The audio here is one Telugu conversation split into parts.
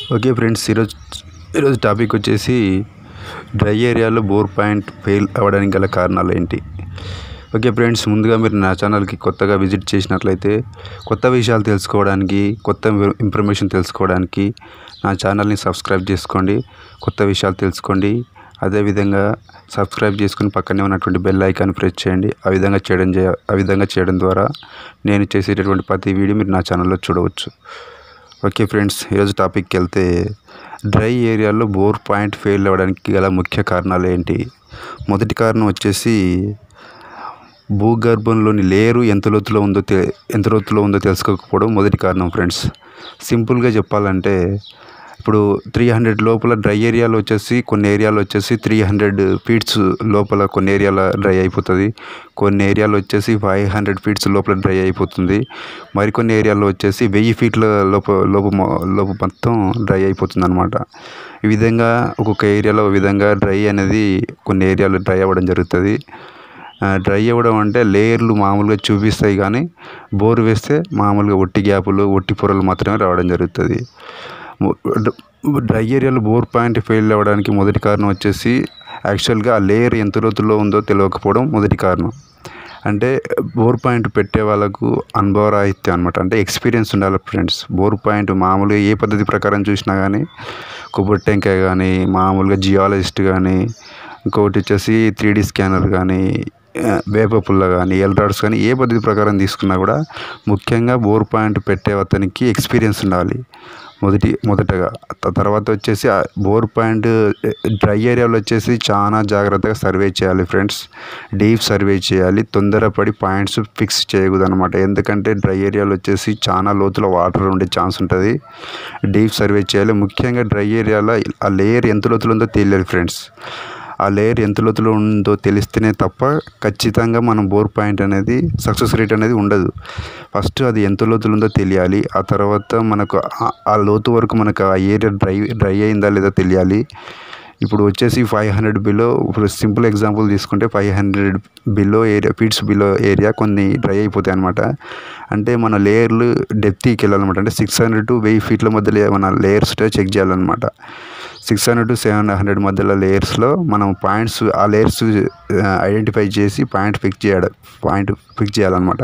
ఓకే ఫ్రెండ్స్ ఈరోజు ఈరోజు టాపిక్ వచ్చేసి డ్రై ఏరియాలో బోర్ పాయింట్ ఫెయిల్ అవ్వడానికి గల కారణాలు ఏంటి ఓకే ఫ్రెండ్స్ ముందుగా మీరు నా ఛానల్కి కొత్తగా విజిట్ చేసినట్లయితే కొత్త విషయాలు తెలుసుకోవడానికి కొత్త ఇన్ఫర్మేషన్ తెలుసుకోవడానికి నా ఛానల్ని సబ్స్క్రైబ్ చేసుకోండి కొత్త విషయాలు తెలుసుకోండి అదేవిధంగా సబ్స్క్రైబ్ చేసుకుని పక్కనే ఉన్నటువంటి బెల్ ఐకాన్ ప్రెస్ చేయండి ఆ విధంగా చేయడం చే ఆ విధంగా చేయడం ద్వారా నేను చేసేటటువంటి ప్రతి వీడియో మీరు నా ఛానల్లో చూడవచ్చు ఓకే ఫ్రెండ్స్ ఈరోజు టాపిక్కి వెళ్తే డ్రై ఏరియాలో బోర్ పాయింట్ ఫెయిల్ అవ్వడానికి గల ముఖ్య కారణాలు ఏంటి మొదటి కారణం వచ్చేసి భూగర్భంలోని లేరు ఎంత లోతులో ఉందో తె ఎంత లోతులో ఉందో తెలుసుకోకపోవడం మొదటి కారణం ఫ్రెండ్స్ సింపుల్గా చెప్పాలంటే ఇప్పుడు త్రీ హండ్రెడ్ లోపల డ్రై ఏరియాలో వచ్చేసి కొన్ని ఏరియాలో వచ్చేసి త్రీ హండ్రెడ్ ఫీట్స్ లోపల కొన్ని ఏరియాలో డ్రై అయిపోతుంది కొన్ని ఏరియాలో వచ్చేసి ఫైవ్ హండ్రెడ్ ఫీట్స్ లోపల డ్రై అయిపోతుంది మరికొన్ని ఏరియాలో వచ్చేసి వెయ్యి ఫీట్ల లోప లోపు లోపు మొత్తం డ్రై అయిపోతుంది అనమాట ఈ విధంగా ఒక్కొక్క ఏరియాలో ఒక విధంగా డ్రై అనేది కొన్ని ఏరియాలో డ్రై అవ్వడం జరుగుతుంది డ్రై అవ్వడం అంటే లేయర్లు మామూలుగా చూపిస్తాయి కానీ బోర్ వేస్తే మామూలుగా ఒట్టి గ్యాపులు ఒట్టి పొరలు మాత్రమే రావడం జరుగుతుంది డ్రై ఏరియాలో బోర్ పాయింట్ ఫెయిల్ అవ్వడానికి మొదటి కారణం వచ్చేసి యాక్చువల్గా ఆ లేయర్ ఎంత లోతులో ఉందో తెలియకపోవడం మొదటి కారణం అంటే బోర్ పాయింట్ పెట్టే వాళ్ళకు అనుభవరాహిత్యం అనమాట అంటే ఎక్స్పీరియన్స్ ఉండాలి ఫ్రెండ్స్ బోర్ పాయింట్ మామూలుగా ఏ పద్ధతి ప్రకారం చూసినా కానీ కొబ్బరి టెంకాయ కానీ మామూలుగా జియాలజిస్ట్ కానీ ఇంకొకటి వచ్చేసి త్రీ డీ స్కానర్ కానీ వేప పుల్ల కానీ ఎల్రాడ్స్ కానీ ఏ పద్ధతి ప్రకారం తీసుకున్నా కూడా ముఖ్యంగా బోర్ పాయింట్ పెట్టే అతనికి ఎక్స్పీరియన్స్ ఉండాలి మొదటి మొదటగా తర్వాత వచ్చేసి బోర్ పాయింట్ డ్రై ఏరియాలో వచ్చేసి చాలా జాగ్రత్తగా సర్వే చేయాలి ఫ్రెండ్స్ డీప్ సర్వే చేయాలి తొందరపడి పాయింట్స్ ఫిక్స్ చేయకూడదు అనమాట ఎందుకంటే డ్రై ఏరియాలో వచ్చేసి చాలా లోతుల వాటర్ ఉండే ఛాన్స్ ఉంటుంది డీప్ సర్వే చేయాలి ముఖ్యంగా డ్రై ఏరియాలో ఆ లేయర్ ఎంత లోతులు ఉందో తెలియాలి ఫ్రెండ్స్ ఆ లేయర్ ఎంత లోతులో ఉందో తెలిస్తేనే తప్ప ఖచ్చితంగా మనం బోర్ పాయింట్ అనేది సక్సెస్ రేట్ అనేది ఉండదు ఫస్ట్ అది ఎంత లోతులు ఉందో తెలియాలి ఆ తర్వాత మనకు ఆ లోతు వరకు మనకు ఆ ఏరియా డ్రై డ్రై అయిందా లేదా తెలియాలి ఇప్పుడు వచ్చేసి ఫైవ్ హండ్రెడ్ బిలో ఇప్పుడు సింపుల్ ఎగ్జాంపుల్ తీసుకుంటే five hundred below area feets below area కొన్ని డ్రై అయిపోతాయి అనమాట అంటే మన లేయర్లు డెప్త్కి వెళ్ళాలన్నమాట అంటే సిక్స్ హండ్రెడ్ టు వెయ్యి ఫీట్ల మధ్యలో మన లేయర్స్ చెక్ చేయాలన్నమాట six hundred to seven hundred మధ్యలో లేయర్స్లో మనం పాయింట్స్ ఆ లేయర్స్ ఐడెంటిఫై చేసి పాయింట్ ఫిక్స్ చేయడం పాయింట్ ఫిక్స్ చేయాలన్నమాట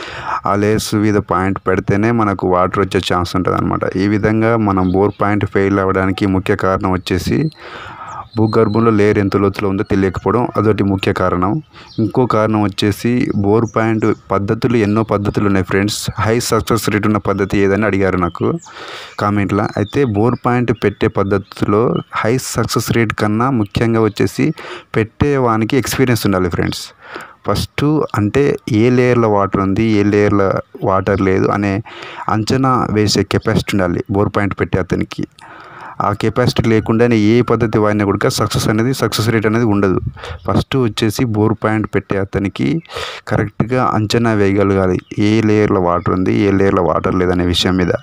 ఆ లేయర్స్ మీద పాయింట్ పెడితేనే మనకు వాటర్ వచ్చే ఛాన్స్ ఉంటుంది అనమాట ఈ విధంగా మనం బోర్ పాయింట్ ఫెయిల్ అవ్వడానికి ముఖ్య కారణం వచ్చేసి భూగర్భంలో లేయర్ ఎంత లోతులో ఉందో తెలియకపోవడం అదొకటి ముఖ్య కారణం ఇంకో కారణం వచ్చేసి బోర్ పాయింట్ పద్ధతులు ఎన్నో పద్ధతులు ఉన్నాయి ఫ్రెండ్స్ హై సక్సెస్ రేట్ ఉన్న పద్ధతి ఏదని అడిగారు నాకు కామెంట్లో అయితే బోర్ పాయింట్ పెట్టే పద్ధతిలో హై సక్సెస్ రేట్ కన్నా ముఖ్యంగా వచ్చేసి పెట్టే వానికి ఎక్స్పీరియన్స్ ఉండాలి ఫ్రెండ్స్ ఫస్ట్ అంటే ఏ లేయర్లో వాటర్ ఉంది ఏ లేయర్లో వాటర్ లేదు అనే అంచనా వేసే కెపాసిటీ ఉండాలి బోర్ పాయింట్ పెట్టే అతనికి ఆ కెపాసిటీ లేకుండానే ఏ పద్ధతి వాడినా కూడా సక్సెస్ అనేది సక్సెస్ రేట్ అనేది ఉండదు ఫస్ట్ వచ్చేసి బోర్ పాయింట్ పెట్టే అతనికి కరెక్ట్గా అంచనా వేయగలగాలి ఏ లేయర్లో వాటర్ ఉంది ఏ లేయర్లో వాటర్ లేదనే విషయం మీద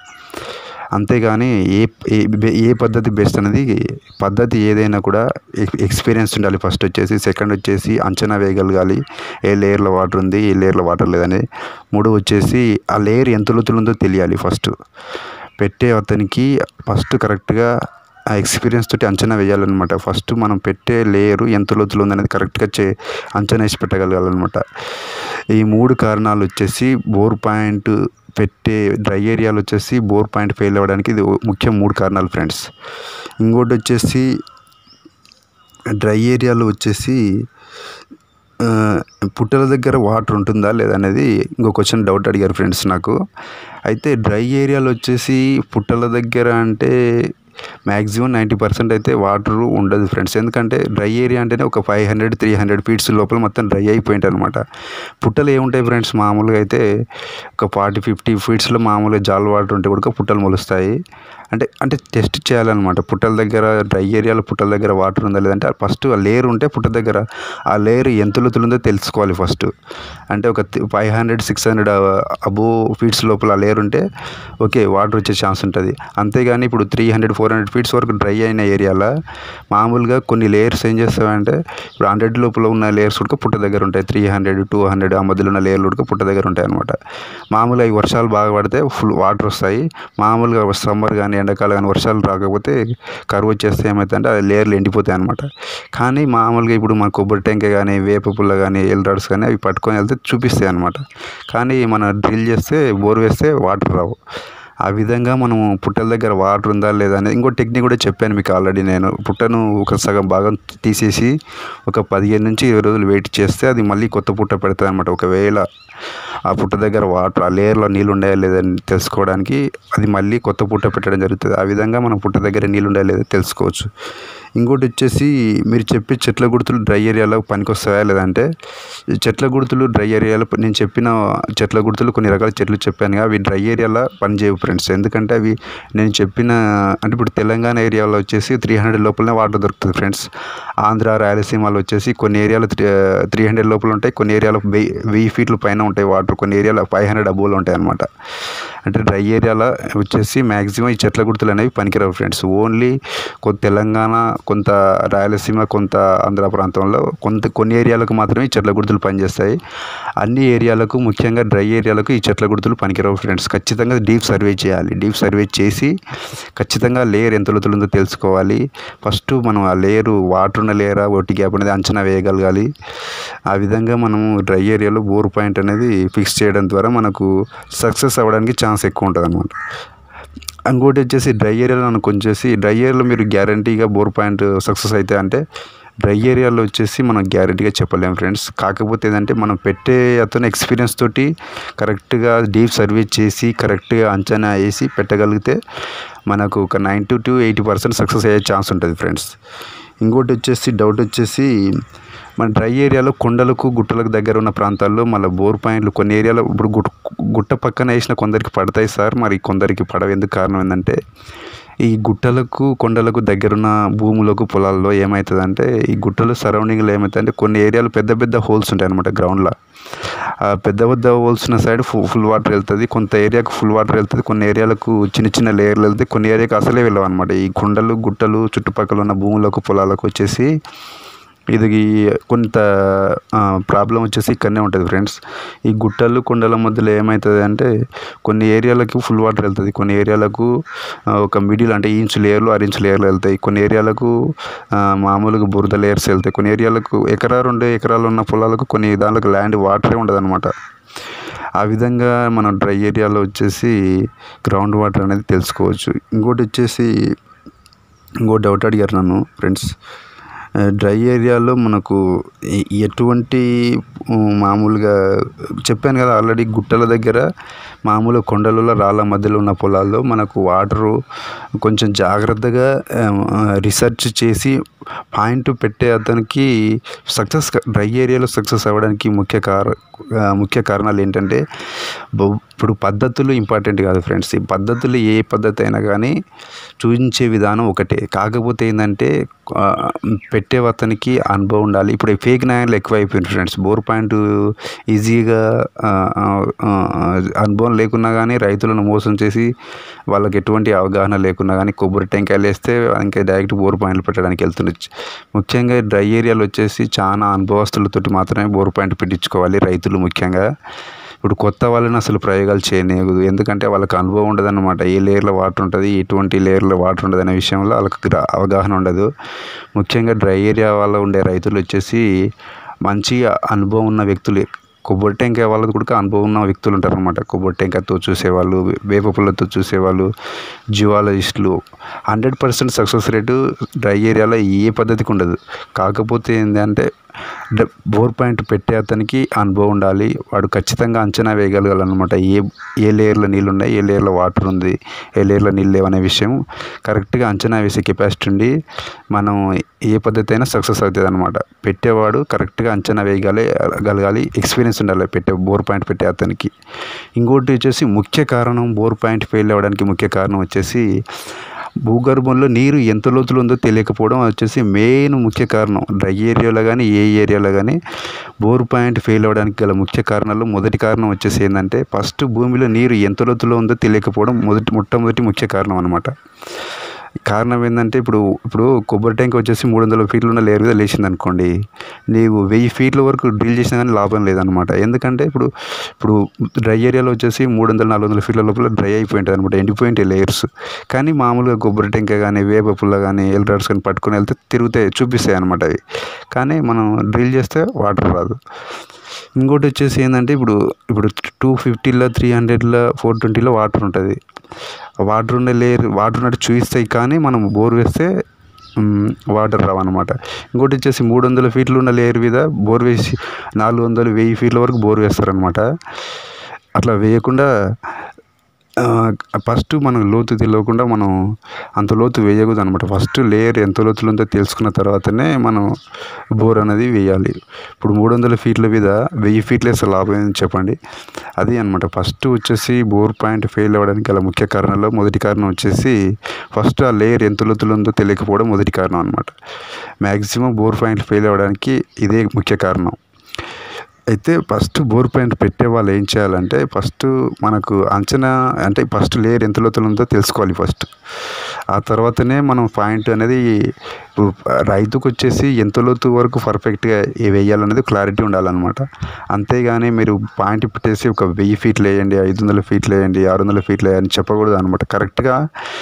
అంతేగాని ఏ ఏ పద్ధతి బెస్ట్ అనేది పద్ధతి ఏదైనా కూడా ఎక్స్పీరియన్స్ ఉండాలి ఫస్ట్ వచ్చేసి సెకండ్ వచ్చేసి అంచనా వేయగలగాలి ఏ లేయర్లో వాటర్ ఉంది ఏ లేయర్లో వాటర్ లేదని మూడు వచ్చేసి ఆ లేయర్ ఎంత లోతులు ఉందో తెలియాలి ఫస్ట్ పెట్టే అతనికి ఫస్ట్ కరెక్ట్గా ఆ ఎక్స్పీరియన్స్ తోటి అంచనా వేయాలన్నమాట ఫస్ట్ మనం పెట్టే లేయరు ఎంత లోతులో ఉందనేది కరెక్ట్గా చే అంచనా వేసి పెట్టగలగాలన్నమాట ఈ మూడు కారణాలు వచ్చేసి బోర్ పాయింట్ పెట్టే డ్రై ఏరియాలో వచ్చేసి బోర్ పాయింట్ ఫెయిల్ అవ్వడానికి ఇది ముఖ్య మూడు కారణాలు ఫ్రెండ్స్ ఇంకోటి వచ్చేసి డ్రై ఏరియాలో వచ్చేసి పుట్టల దగ్గర వాటర్ ఉంటుందా లేదనేది ఇంకో క్వశ్చన్ డౌట్ అడిగారు ఫ్రెండ్స్ నాకు అయితే డ్రై ఏరియాలో వచ్చేసి పుట్టల దగ్గర అంటే మ్యాక్సిమం నైంటీ పర్సెంట్ అయితే వాటర్ ఉండదు ఫ్రెండ్స్ ఎందుకంటే డ్రై ఏరియా అంటేనే ఒక five hundred three hundred feets లోపల మొత్తం డ్రై అయిపోయింది అనమాట పుట్టలు ఏముంటాయి ఫ్రెండ్స్ మామూలుగా అయితే ఒక ఫార్టీ ఫిఫ్టీ ఫీట్స్లో మామూలుగా జాల్ వాటర్ ఉంటే కూడా పుట్టలు మొలుస్తాయి అంటే అంటే టెస్ట్ చేయాలన్నమాట పుట్టల దగ్గర డ్రై ఏరియాలో పుట్టల దగ్గర వాటర్ ఉందా లేదంటే ఫస్ట్ ఆ లేయర్ ఉంటే పుట్ట దగ్గర ఆ లేయర్ ఎంత లోతులు ఉందో తెలుసుకోవాలి ఫస్ట్ అంటే ఒక five hundred six hundred above feets లోపల ఆ లేయర్ ఉంటే ఓకే వాటర్ వచ్చే ఛాన్స్ ఉంటుంది అంతేగాని ఇప్పుడు three hundred four four hundred feets వరకు డ్రై అయిన ఏరియాలో మామూలుగా కొన్ని లేయర్స్ ఏం చేస్తామంటే ఇప్పుడు హండ్రెడ్ లోపల ఉన్న లేయర్స్ కూడా పుట్ట దగ్గర ఉంటాయి త్రీ హండ్రెడ్ టూ హండ్రెడ్ ఆ మధ్యలో ఉన్న లేయర్లు కూడా పుట్ట దగ్గర ఉంటాయి అనమాట మామూలుగా ఈ వర్షాలు బాగా పడితే ఫుల్ వాటర్ వస్తాయి మామూలుగా సమ్మర్ కానీ ఎండాకాలం కానీ వర్షాలు రాకపోతే కరువు వచ్చేస్తే ఏమవుతుందంటే ఆ లేయర్లు ఎండిపోతాయి అనమాట కానీ మామూలుగా ఇప్పుడు మన కొబ్బరి టెంకాయ కానీ వేప పుల్ల కానీ ఎల్రాడ్స్ కానీ అవి పట్టుకొని వెళ్తే చూపిస్తాయి అనమాట కానీ మనం డ్రిల్ చేస్తే బోర్ వేస్తే వాటర్ రావు ఆ విధంగా మనము పుట్టల దగ్గర వాటర్ ఉందా లేదా అనేది ఇంకో టెక్నిక్ కూడా చెప్పాను మీకు ఆల్రెడీ నేను పుట్టను ఒక సగం భాగం తీసేసి ఒక పదిహేను నుంచి ఇరవై రోజులు వెయిట్ చేస్తే అది మళ్ళీ కొత్త పుట్ట పెడుతుంది అనమాట ఒకవేళ ఆ పుట్ట దగ్గర వాటర్ ఆ లేయర్లో నీళ్ళు ఉన్నాయా లేదని తెలుసుకోవడానికి అది మళ్ళీ కొత్త పుట్ట పెట్టడం జరుగుతుంది ఆ విధంగా మనం పుట్ట దగ్గర నీళ్ళు ఉన్నాయా లేదా తెలుసుకోవచ్చు ఇంకోటి వచ్చేసి మీరు చెప్పే చెట్ల గుర్తులు డ్రై ఏరియాలో పనికొస్తాయా లేదంటే ఈ చెట్ల గుర్తులు డ్రై ఏరియాలో నేను చెప్పిన చెట్ల గుర్తులు కొన్ని రకాల చెట్లు చెప్పాను అవి డ్రై ఏరియాలో పనిచేయవు ఫ్రెండ్స్ ఎందుకంటే అవి నేను చెప్పిన అంటే ఇప్పుడు తెలంగాణ ఏరియాలో వచ్చేసి త్రీ హండ్రెడ్ లోపలనే వాటర్ దొరుకుతుంది ఫ్రెండ్స్ ఆంధ్ర రాయలసీమలో వచ్చేసి కొన్ని ఏరియాలో త్రీ త్రీ హండ్రెడ్ లోపల ఉంటాయి కొన్ని ఏరియాలో వెయ్యి వెయ్యి ఫీట్ల పైన ఉంటాయి వాటర్ కొన్ని ఏరియాలో ఫైవ్ హండ్రెడ్ అబోలో ఉంటాయి అనమాట అంటే డ్రై ఏరియాలో వచ్చేసి మ్యాక్సిమం ఈ చెట్ల గుర్తులు అనేవి పనికిరావు ఫ్రెండ్స్ ఓన్లీ కొంత తెలంగాణ కొంత రాయలసీమ కొంత ఆంధ్ర ప్రాంతంలో కొంత కొన్ని ఏరియాలకు మాత్రమే ఈ చెట్ల గుర్తులు పనిచేస్తాయి అన్ని ఏరియాలకు ముఖ్యంగా డ్రై ఏరియాలకు ఈ చెట్ల గుర్తులు పనికిరావు ఫ్రెండ్స్ ఖచ్చితంగా డీప్ సర్వే చేయాలి డీప్ సర్వే చేసి ఖచ్చితంగా లేయర్ ఎంత లోతులు ఉందో తెలుసుకోవాలి ఫస్ట్ మనం ఆ లేయరు వాటర్ ఉన్న లేయరా ఒట్టి గ్యాప్ అనేది అంచనా వేయగలగాలి ఆ విధంగా మనము డ్రై ఏరియాలో బోర్ పాయింట్ అనేది ఫిక్స్ చేయడం ద్వారా మనకు సక్సెస్ అవ్వడానికి ఛాన్స్ ఎక్కువ ఉంటుంది అనమాట ఇంకోటి వచ్చేసి డ్రై ఏరియాలో మనకు వచ్చేసి డ్రై ఏరియాలో మీరు గ్యారంటీగా బోర్ పాయింట్ సక్సెస్ అయితే అంటే డ్రై ఏరియాలో వచ్చేసి మనం గ్యారంటీగా చెప్పలేము ఫ్రెండ్స్ కాకపోతే ఏంటంటే మనం పెట్టే అతను ఎక్స్పీరియన్స్ తోటి కరెక్ట్గా డీప్ సర్వే చేసి కరెక్ట్గా అంచనా వేసి పెట్టగలిగితే మనకు ఒక ninety to eighty percent success అయ్యే ఛాన్స్ ఉంటుంది ఫ్రెండ్స్ ఇంకోటి వచ్చేసి డౌట్ వచ్చేసి మన డ్రై ఏరియాలో కొండలకు గుట్టలకు దగ్గర ఉన్న ప్రాంతాల్లో మళ్ళీ బోర్ పాయింట్లు కొన్ని ఏరియాలో ఇప్పుడు గుట్ట గుట్ట పక్కన వేసిన కొందరికి పడతాయి సార్ మరి కొందరికి పడవ ఎందుకు కారణం ఏంటంటే ఈ గుట్టలకు కొండలకు దగ్గరున్న భూములకు పొలాల్లో ఏమవుతుందంటే ఈ గుట్టలు సరౌండింగ్లో ఏమవుతుందంటే కొన్ని ఏరియాలు పెద్ద పెద్ద హోల్స్ ఉంటాయి అనమాట గ్రౌండ్లో ఆ పెద్ద పెద్ద హోల్స్ ఉన్న సైడ్ ఫుల్ ఫుల్ వాటర్ వెళ్తుంది కొంత ఏరియాకు ఫుల్ వాటర్ వెళ్తుంది కొన్ని ఏరియాలకు చిన్న చిన్న లేయర్లు వెళ్తాయి కొన్ని ఏరియాకి అసలే వెళ్ళవు అనమాట ఈ కొండలు గుట్టలు చుట్టుపక్కల ఉన్న భూములకు పొలాలకు వచ్చేసి ఇది కొంత ప్రాబ్లం వచ్చేసి ఇక్కడనే ఉంటుంది ఫ్రెండ్స్ ఈ గుట్టలు కొండల మధ్యలో ఏమవుతుంది అంటే కొన్ని ఏరియాలకి ఫుల్ వాటర్ వెళ్తుంది కొన్ని ఏరియాలకు ఆ, ఒక మిడిల్ అంటే ఇంచ్ లేయర్లు ఆరు ఇంచ్ లేయర్లు వెళ్తాయి కొన్ని ఏరియాలకు ఆ, మామూలుగా బురద లేయర్స్ వెళ్తాయి కొన్ని ఏరియాలకు ఎకరా రెండు ఎకరాలు ఉన్న పొలాలకు కొన్ని దాంట్లోకి ల్యాండ్ వాటరే ఉండదు ఆ విధంగా మనం డ్రై ఏరియాలో వచ్చేసి గ్రౌండ్ వాటర్ అనేది తెలుసుకోవచ్చు ఇంకోటి వచ్చేసి ఇంకో డౌట్ అడిగారు నన్ను ఫ్రెండ్స్ డ్రై ఏరియాలో మనకు ఎ- ఎటువంటి ఉమ్, మామూలుగా చెప్పాను కదా ఆల్రెడీ గుట్టల దగ్గర మామూలు కొండలలో రాళ్ళ మధ్యలో ఉన్న పొలాల్లో మనకు వాటరు కొంచెం జాగ్రత్తగా రీసెర్చ్ చేసి పాయింట్ పెట్టే అతనికి సక్సెస్ డ్రై ఏరియాలో సక్సెస్ అవ్వడానికి ముఖ్య కార ఆ, ముఖ్య కారణాలు ఏంటంటే బ- ఇప్పుడు పద్ధతులు ఇంపార్టెంట్ కాదు ఫ్రెండ్స్ ఈ పద్ధతులు ఏ పద్ధతి అయినా కానీ చూపించే విధానం ఒకటే కాకపోతే ఏంటంటే ఆ, పెట్టే అతనికి అనుభవం ఉండాలి ఇప్పుడు ఫేక్ నాయన్లు ఎక్కువ అయిపోయింది ఫ్రెండ్స్ బోర్ పాయింట్ ఈజీగా ఆ, ఆ, ఆ, అనుభవం లేకున్నా కానీ రైతులను మోసం చేసి వాళ్ళకి ఎటువంటి అవగాహన లేకున్నా కానీ కొబ్బరి టెంకాయలు వేస్తే ఇంకా డైరెక్ట్ బోర్ పాయింట్లు పెట్టడానికి వెళ్తుండొచ్చు ముఖ్యంగా డ్రై ఏరియాలు వచ్చేసి చాలా అనుభవస్తులతోటి మాత్రమే బోర్ పాయింట్ పెట్టించుకోవాలి రైతులు ముఖ్యంగా ఇప్పుడు కొత్త వాళ్ళని అసలు ప్రయోగాలు చేయనివ్వదు ఎందుకంటే వాళ్ళకి అనుభవం ఉండదన్నమాట ఏ లేయర్లో వాటర్ ఉంటుంది ఎటువంటి లేయర్లో వాటర్ ఉంటుంది అనే విషయంలో వాళ్ళకి గ్ర- అవగాహన ఉండదు ముఖ్యంగా డ్రై ఏరియా వల్ల ఉండే రైతులు వచ్చేసి మంచి అనుభవం ఉన్న వ్యక్తులు కొబ్బరి టెంకాయ వాళ్ళది కూడా అనుభవం ఉన్న వ్యక్తులు ఉంటారు అనమాట కొబ్బరి టెంకాయతో చూసేవాళ్ళు వేప పుల్లతో చూసేవాళ్ళు జివాలజిస్టులు hundred percent success rate dry ఏరియాలో ఏ పద్ధతికి ఉండదు కాకపోతే ఏంటంటే డ- బోర్ పాయింట్ పెట్టే అతనికి అనుభవం ఉండాలి వాడు ఖచ్చితంగా అంచనా వేయగలగాలన్నమాట ఏ ఏ లేయర్లో నీళ్ళు ఉన్నాయి ఏ లేయర్లో వాటర్ ఉంది ఏ లేయర్లో నీళ్ళు లేవనే విషయం కరెక్ట్గా అంచనా వేసే కెపాసిటీ ఉండి మనం ఏ పద్ధతి అయినా సక్సెస్ అవుతుంది అనమాట పెట్టేవాడు కరెక్ట్గా అంచనా వేయగలి గలగాలి ఎక్స్పీరియన్స్ ఉండాలి పెట్టే బోర్ పాయింట్ పెట్టే అతనికి ఇంకోటి వచ్చేసి ముఖ్య కారణం బోర్ పాయింట్ ఫెయిల్ అవ్వడానికి ముఖ్య కారణం వచ్చేసి భూగర్భంలో నీరు ఎంత లోతులో ఉందో తెలియకపోవడం వచ్చేసి మెయిన్ ముఖ్య కారణం డ్రై ఏరియాలో కానీ ఏ ఏరియాలో కానీ బోర్ పాయింట్ ఫెయిల్ అవ్వడానికి గల ముఖ్య కారణాలు మొదటి కారణం వచ్చేసి ఏంటంటే ఫస్ట్ భూమిలో నీరు ఎంత లోతులో ఉందో తెలియకపోవడం మొదటి మొట్టమొదటి ముఖ్య కారణం అనమాట కారణం ఏంటంటే ఇప్పుడు ఇప్పుడు కొబ్బరి ట్యాంక్ వచ్చేసి మూడు వందల ఫీట్లు ఉన్న లేయర్ మీద లేచింది అనుకోండి నీవు వెయ్యి ఫీట్ల వరకు డ్రిల్ చేసినా కానీ లాభం లేదనమాట ఎందుకంటే ఇప్పుడు ఇప్పుడు డ్రై ఏరియాలో వచ్చేసి మూడు వందల నాలుగు వందల ఫీట్ల లోపల డ్రై అయిపోయి ఉంటుంది అనమాట ఎండిపోయి ఉంటాయి లేయర్స్ కానీ మామూలుగా కొబ్బరి టెంక కానీ వేప పుల్ల కానీ ఎల్రాడ్స్ కానీ పట్టుకొని వెళ్తే తిరుగుతాయి చూపిస్తాయి అనమాట అవి కానీ మనం డ్రిల్ చేస్తే వాటర్ రాదు ఇంకోటి వచ్చేసి ఏంటంటే ఇప్పుడు ఇప్పుడు టూ ఫిఫ్టీలో త్రీ హండ్రెడ్లో ఫోర్ ట్వంటీలో వాటర్ ఉంటుంది వాటర్ ఉండే లేయర్ వాటర్ ఉన్నట్టు చూపిస్తాయి కానీ మనం బోర్ వేస్తే మ్, వాటర్ రావన్నమాట ఇంకోటి వచ్చేసి మూడు వందల ఫీట్లు ఉన్న లేయర్ మీద బోర్ వేసి నాలుగు వందలు వెయ్యి ఫీట్ల వరకు బోర్ వేస్తారనమాట అట్లా వేయకుండా ఫస్ట్ మనం లోతు తెలియకుండా మనం అంత లోతు వేయకూడదు అనమాట ఫస్ట్ లేయర్ ఎంత లోతులో ఉందో తెలుసుకున్న తర్వాతనే మనం బోర్ అనేది వేయాలి ఇప్పుడు మూడు వందల ఫీట్ల మీద వెయ్యి ఫీట్లు వేస్తే లాభం ఏంది చెప్పండి అది అనమాట ఫస్ట్ వచ్చేసి బోర్ పాయింట్ ఫెయిల్ అవ్వడానికి గల ముఖ్య కారణాల్లో మొదటి కారణం వచ్చేసి ఫస్ట్ ఆ లేయర్ ఎంత లోతులో ఉందో తెలియకపోవడం మొదటి కారణం అనమాట మ్యాక్సిమం బోర్ పాయింట్ ఫెయిల్ అవ్వడానికి ఇదే ముఖ్య కారణం అయితే ఫస్ట్ బోర్ పాయింట్ పెట్టే వాళ్ళు ఏం చేయాలంటే ఫస్ట్ మనకు అంచనా అంటే ఫస్ట్ లేయర్ ఎంత లోతులు ఉందో తెలుసుకోవాలి ఫస్ట్ ఆ తర్వాతనే మనం పాయింట్ అనేది ఇప్పుడు రైతుకు వచ్చేసి ఎంత లోతు వరకు పర్ఫెక్ట్గా వేయాలనేది క్లారిటీ ఉండాలన్నమాట అంతేగాని మీరు పాయింట్ పెట్టేసి ఒక వెయ్యి ఫీట్లు వేయండి ఐదు వందల ఫీట్లు వేయండి ఆరు వందల ఫీట్లు వేయండి చెప్పకూడదు అనమాట కరెక్ట్గా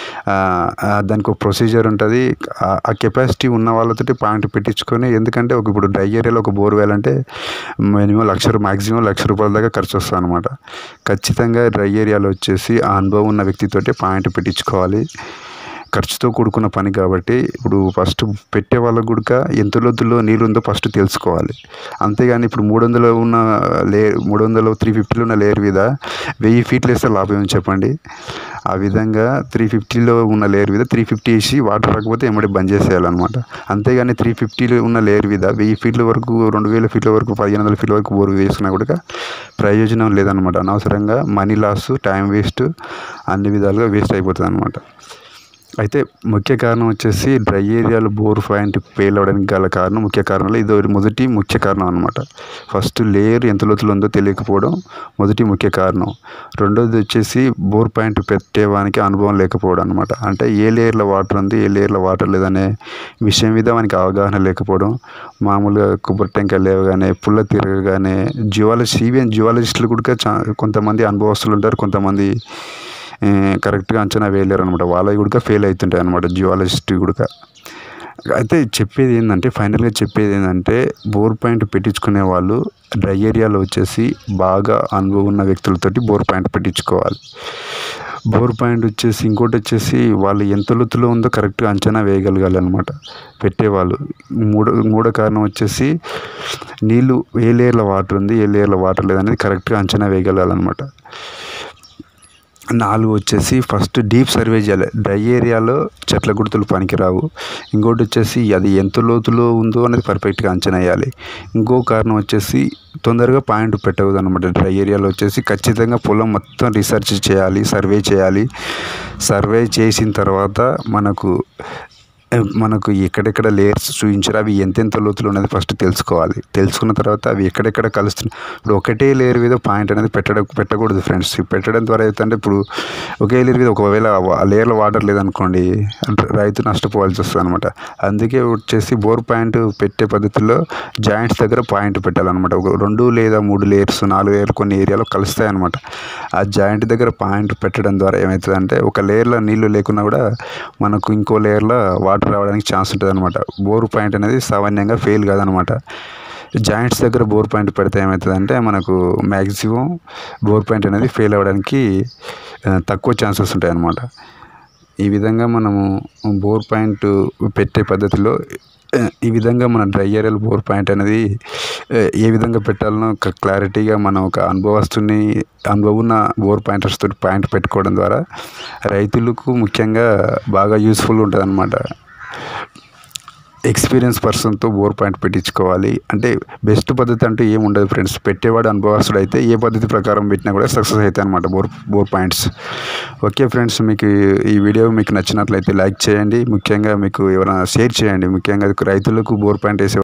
దానికి ఒక ప్రొసీజర్ ఉంటుంది ఆ- ఆ కెపాసిటీ ఉన్న వాళ్ళతోటి పాయింట్ పెట్టించుకొని ఎందుకంటే ఒక ఇప్పుడు డ్రై ఏరియాలో ఒక బోర్ వేయాలంటే మినిమం లక్ష రూ- మాక్సిమం లక్ష రూపాయల దాకా ఖర్చు వస్తుంది అనమాట ఖచ్చితంగా డ్రై ఏరియాలో వచ్చేసి ఆ అనుభవం ఉన్న వ్యక్తితోటి పాయింట్ పెట్టించుకోవాలి ఖర్చుతో కూడుకున్న పని కాబట్టి ఇప్పుడు ఫస్ట్ పెట్టే వాళ్ళకు కూడా ఎంత లోతుల్లో నీళ్ళు ఉందో ఫస్ట్ తెలుసుకోవాలి అంతేగాని ఇప్పుడు మూడు వందలు ఉన్న లే మూడు వందలు త్రీ ఫిఫ్టీలో ఉన్న లేయర్ మీద వెయ్యి ఫీట్లు వేస్తే లాభం ఏమి చెప్పండి ఆ విధంగా త్రీ ఫిఫ్టీలో ఉన్న లేయర్ మీద త్రీ ఫిఫ్టీ వేసి వాటర్ రాకపోతే ఎమ్మడి బంద్ చేసేయాలన్నమాట అంతేగాని త్రీ ఫిఫ్టీలో ఉన్న లేయర్ మీద వెయ్యి ఫీట్ల వరకు రెండు వేల ఫీట్ల వరకు పదిహేను వందల ఫీట్ల వరకు బోరు వేసుకున్నా కూడా ప్రయోజనం లేదనమాట అనవసరంగా మనీ లాస్ టైం వేస్ట్ అన్ని విధాలుగా వేస్ట్ అయిపోతుంది అనమాట అయితే ముఖ్య కారణం వచ్చేసి డ్రై ఏరియాలో బోర్ పాయింట్ ఫెయిల్ అవ్వడానికి గల కారణం ముఖ్య కారణాలు ఇది ఒకటి మొదటి ముఖ్య కారణం అనమాట ఫస్ట్ లేయర్ ఎంత లోతులో ఉందో తెలియకపోవడం మొదటి ముఖ్య కారణం రెండోది వచ్చేసి బోర్ పాయింట్ పెట్టేవానికి అనుభవం లేకపోవడం అనమాట అంటే ఏ లేయర్లో వాటర్ ఉంది ఏ లేయర్లో వాటర్ లేదనే విషయం మీద మనకి అవగాహన లేకపోవడం మామూలుగా కొబ్బరి టెంకాయలు లేవగానే పుల్ల తిరగగానే జియాలజీ ఈవెన్ జియాలజిస్టులు కూడా చా కొంతమంది అనుభవస్తులు ఉంటారు కొంతమంది ఏ, కరెక్ట్గా అంచనా వేయలేరు అనమాట వాళ్ళవి కూడా ఫెయిల్ అవుతుంటాయి అనమాట జియాలజిస్ట్ కూడా అయితే చెప్పేది ఏంటంటే ఫైనల్గా చెప్పేది ఏంటంటే బోర్ పాయింట్ పెట్టించుకునే వాళ్ళు డ్రై ఏరియాలో వచ్చేసి బాగా అనుభవం ఉన్న వ్యక్తులతోటి బోర్ పాయింట్ పెట్టించుకోవాలి బోర్ పాయింట్ వచ్చేసి ఇంకోటి వచ్చేసి వాళ్ళు ఎంత లోతులో ఉందో కరెక్ట్గా అంచనా వేయగలగాలి అనమాట పెట్టేవాళ్ళు మూడో మూడో కారణం వచ్చేసి నీళ్ళు ఏ లేయర్లో వాటర్ ఉంది ఏ లేయర్లో వాటర్ లేదనేది కరెక్ట్గా అంచనా వేయగలగాలన్నమాట నాలుగు వచ్చేసి ఫస్ట్ డీప్ సర్వే చేయాలి డ్రై ఏరియాలో చెట్ల గుర్తులు పనికిరావు ఇంకోటి వచ్చేసి అది ఎంత లోతులో ఉందో అనేది పర్ఫెక్ట్గా అంచనా వేయాలి ఇంకో కారణం వచ్చేసి తొందరగా పాయింట్ పెట్టకూడదు అనమాట డ్రై ఏరియాలో వచ్చేసి ఖచ్చితంగా పొలం మొత్తం రీసెర్చ్ చేయాలి సర్వే చేయాలి సర్వే చేసిన తర్వాత మనకు మనకు ఎక్కడెక్కడ లేయర్స్ చూపించారు అవి ఎంతెంత లోతులు ఉన్నది ఫస్ట్ తెలుసుకోవాలి తెలుసుకున్న తర్వాత అవి ఎక్కడెక్కడ కలుస్తున్నాయి ఇప్పుడు ఒకటే లేయర్ మీద పాయింట్ అనేది పెట్టడం పెట్టకూడదు ఫ్రెండ్స్ పెట్టడం ద్వారా ఏంటంటే ఇప్పుడు ఒకే లేయర్ మీద ఒకవేళ ఆ లేయర్లో వాటర్ లేదనుకోండి రైతు నష్టపోవాల్సి వస్తుంది అనమాట అందుకే వచ్చేసి బోర్ పాయింట్ పెట్టే పద్ధతిలో జాయింట్స్ దగ్గర పాయింట్ పెట్టాలన్నమాట ఒక రెండు లేదా మూడు లేయర్స్ నాలుగు లేయర్ కొన్ని ఏరియాలో కలుస్తాయి అనమాట ఆ జాయింట్ దగ్గర పాయింట్ పెట్టడం ద్వారా ఏమవుతుందంటే ఒక లేయర్లో నీళ్లు లేకున్నా కూడా మనకు ఇంకో లేయర్లో వాటర్ రావడానికి ఛాన్స్ ఉంటుంది అనమాట బోర్ పాయింట్ అనేది సామాన్యంగా ఫెయిల్ కాదనమాట జాయింట్స్ దగ్గర బోర్ పాయింట్ పెడితే ఏమవుతుందంటే మనకు మ్యాక్సిమం బోర్ పాయింట్ అనేది ఫెయిల్ అవ్వడానికి ఆ, తక్కువ ఛాన్సెస్ ఉంటాయి అన్నమాట ఈ విధంగా మనము బోర్ పాయింట్ పెట్టే పద్ధతిలో ఆ, ఈ విధంగా మన డ్రై ఏరియాలో బోర్ పాయింట్ అనేది ఆ, ఏ విధంగా పెట్టాలనో ఒక క్లారిటీగా మనం ఒక అనుభవస్తుని అనుభవం ఉన్న బోర్ పాయింటర్స్ తోటి పాయింట్ పెట్టుకోవడం ద్వారా రైతులకు ముఖ్యంగా బాగా యూస్ఫుల్ ఉంటుంది అనమాట ఎక్స్పీరియన్స్ పర్సన్తో బోర్ పాయింట్ పెట్టించుకోవాలి అంటే బెస్ట్ పద్ధతి అంటూ ఏమి ఉండదు ఫ్రెండ్స్ పెట్టేవాడు అనుభవస్తుడు అయితే ఏ పద్ధతి ప్రకారం పెట్టినా కూడా సక్సెస్ అవుతాయి అనమాట bore bore points okay friends మీకు ఈ వీడియో మీకు నచ్చినట్లయితే లైక్ చేయండి ముఖ్యంగా మీకు ఎవరైనా షేర్ చేయండి ముఖ్యంగా రైతులకు బోర్ పాయింట్ వేసే